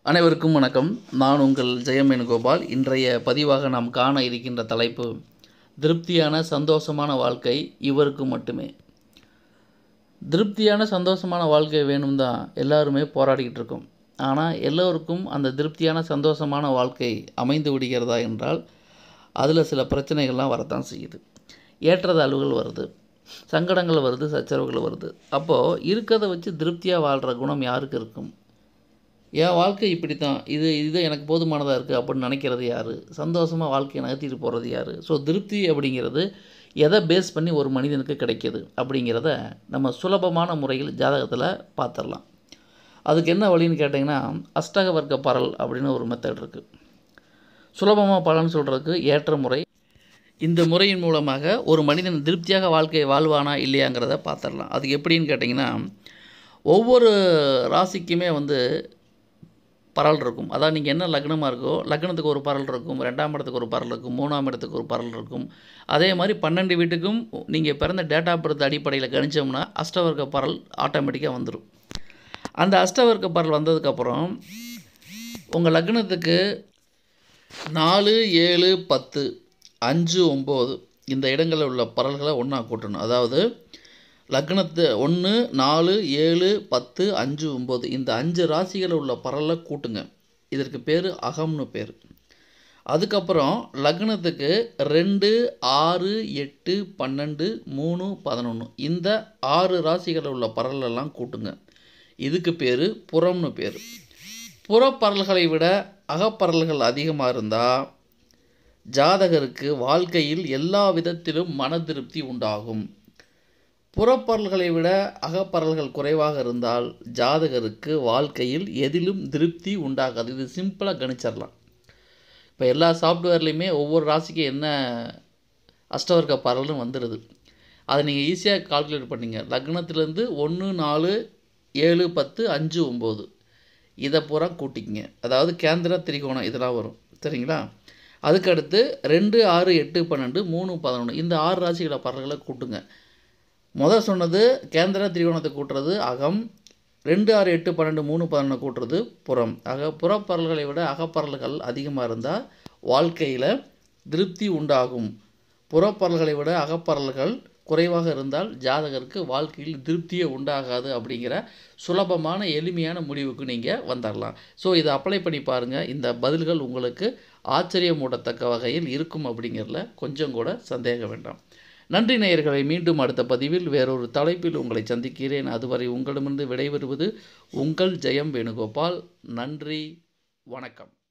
அனைவருக்கும் வணக்கம் நான் உங்கள் ஜெயம் வேணுகோபால் இன்றைய பதிவாக நாம் காண இருக்கின்ற தலைப்பு திருப்தியான சந்தோஷமான வாழ்க்கை இவருக்கு மட்டுமே திருப்தியான சந்தோஷமான வாழ்க்கை வேணும் தான் எல்லாருமே போராடிக்கிட்டு இருக்கோம் ஆனால் எல்லோருக்கும் அந்த திருப்தியான சந்தோஷமான வாழ்க்கை அமைந்து விடுகிறதா என்றால் அதில் சில பிரச்சனைகள்லாம் வரத்தான் செய்யுது ஏற்றத்தாழ்வுகள் வருது சங்கடங்கள் வருது சச்சரவுகள் வருது அப்போது இருக்கிறத வச்சு திருப்தியாக வாழ்கிற குணம் யாருக்கு இருக்கும் என் வாழ்க்கை இப்படி தான் இது இது எனக்கு போதுமானதாக இருக்குது அப்படின்னு நினைக்கிறது யார் சந்தோஷமாக வாழ்க்கையை நகர்த்திட்டு போகிறது யார் ஸோ திருப்தி அப்படிங்கிறது எதை பேஸ் பண்ணி ஒரு மனிதனுக்கு கிடைக்கிது அப்படிங்கிறத நம்ம சுலபமான முறையில் ஜாதகத்தில் பார்த்துடலாம் அதுக்கு என்ன வழின்னு கேட்டிங்கன்னா அஷ்டக வர்க்க பரல் அப்படின்னு ஒரு மெத்தட் இருக்குது சுலபமாக பலன் சொல்கிறதுக்கு ஏற்ற முறை இந்த முறையின் மூலமாக ஒரு மனிதன் திருப்தியாக வாழ்க்கையை வாழ்வானா இல்லையாங்கிறத பார்த்துடலாம் அது எப்படின்னு கேட்டிங்கன்னா ஒவ்வொரு ராசிக்குமே வந்து பரல் இருக்கும் அதாவது நீங்கள் என்ன லக்னமாக இருக்கோ லக்னத்துக்கு ஒரு பரல் இருக்கும் ரெண்டாம் இடத்துக்கு ஒரு பரல் இருக்கும் மூணாம் இடத்துக்கு ஒரு பரல் இருக்கும் அதே மாதிரி பன்னெண்டு வீட்டுக்கும் நீங்கள் பிறந்த டேட் ஆஃப் பர்த் அடிப்படையில் கணிச்சோம்னா அஷ்டவர்க்க பரல் ஆட்டோமேட்டிக்காக வந்துடும் அந்த அஷ்டவர்க்க பரல் வந்ததுக்கப்புறம் உங்கள் லக்னத்துக்கு நாலு ஏழு பத்து அஞ்சு ஒம்பது இந்த இடங்களில் உள்ள பரல்களை ஒன்றா கூட்டணும் அதாவது லக்னத்து ஒன்று நாலு ஏழு பத்து அஞ்சு ஒம்பது இந்த அஞ்சு ராசிகளில் உள்ள பரலை கூட்டுங்க இதற்கு பேர் அகம்னு பேர் அதுக்கப்புறம் லக்னத்துக்கு ரெண்டு ஆறு எட்டு பன்னெண்டு மூணு பதினொன்று இந்த ஆறு ராசிகளில் உள்ள பரலெல்லாம் கூட்டுங்க இதுக்கு பேர் புறம்னு பேர் புறப்பரல்களை விட அகப்பரல்கள் அதிகமாக இருந்தால் ஜாதகருக்கு வாழ்க்கையில் எல்லா விதத்திலும் மன திருப்தி உண்டாகும் புறப்பரல்களை விட அகப்பரல்கள் குறைவாக இருந்தால் ஜாதகருக்கு வாழ்க்கையில் எதிலும் திருப்தி உண்டாகாது இது சிம்பிளாக கணிச்சிடலாம் இப்போ எல்லா சாஃப்ட்வேர்லேயுமே ஒவ்வொரு ராசிக்கு என்ன அஷ்டவர்க்க பரல்னு வந்துடுது அதை நீங்கள் ஈஸியாக கால்குலேட் பண்ணிங்க லக்னத்துலேருந்து ஒன்று நாலு ஏழு பத்து அஞ்சு ஒம்பது இதை பூரா கூட்டிக்கிங்க அதாவது கேந்திர திரிகோணம் இதெல்லாம் வரும் சரிங்களா அதுக்கடுத்து ரெண்டு ஆறு எட்டு பன்னெண்டு மூணு பதினொன்று இந்த ஆறு ராசிகளை பரல்களை கூட்டுங்க முதல் சொன்னது கேந்திர திரிகோணத்தை கூட்டுறது அகம் ரெண்டு ஆறு எட்டு பன்னெண்டு மூணு பதினொன்று கூட்டுறது புறம் ஆக புறப்பரல்களை விட அகப்பரல்கள் அதிகமாக இருந்தால் வாழ்க்கையில் திருப்தி உண்டாகும் புறப்பரல்களை விட அகப்பரல்கள் குறைவாக இருந்தால் ஜாதகருக்கு வாழ்க்கையில் திருப்தியே உண்டாகாது அப்படிங்கிற சுலபமான எளிமையான முடிவுக்கு நீங்கள் வந்துடலாம் ஸோ இதை அப்ளை பண்ணி பாருங்கள் இந்த பதில்கள் உங்களுக்கு ஆச்சரியமூட்டத்தக்க வகையில் இருக்கும் அப்படிங்கிறதுல கொஞ்சம் கூட சந்தேகம் வேண்டாம் நன்றி நேயர்களை மீண்டும் அடுத்த பதிவில் வேறொரு தலைப்பில் உங்களை சந்திக்கிறேன் அதுவரை உங்களிடமிருந்து விடைபெறுவது உங்கள் ஜெயம் வேணுகோபால் நன்றி வணக்கம்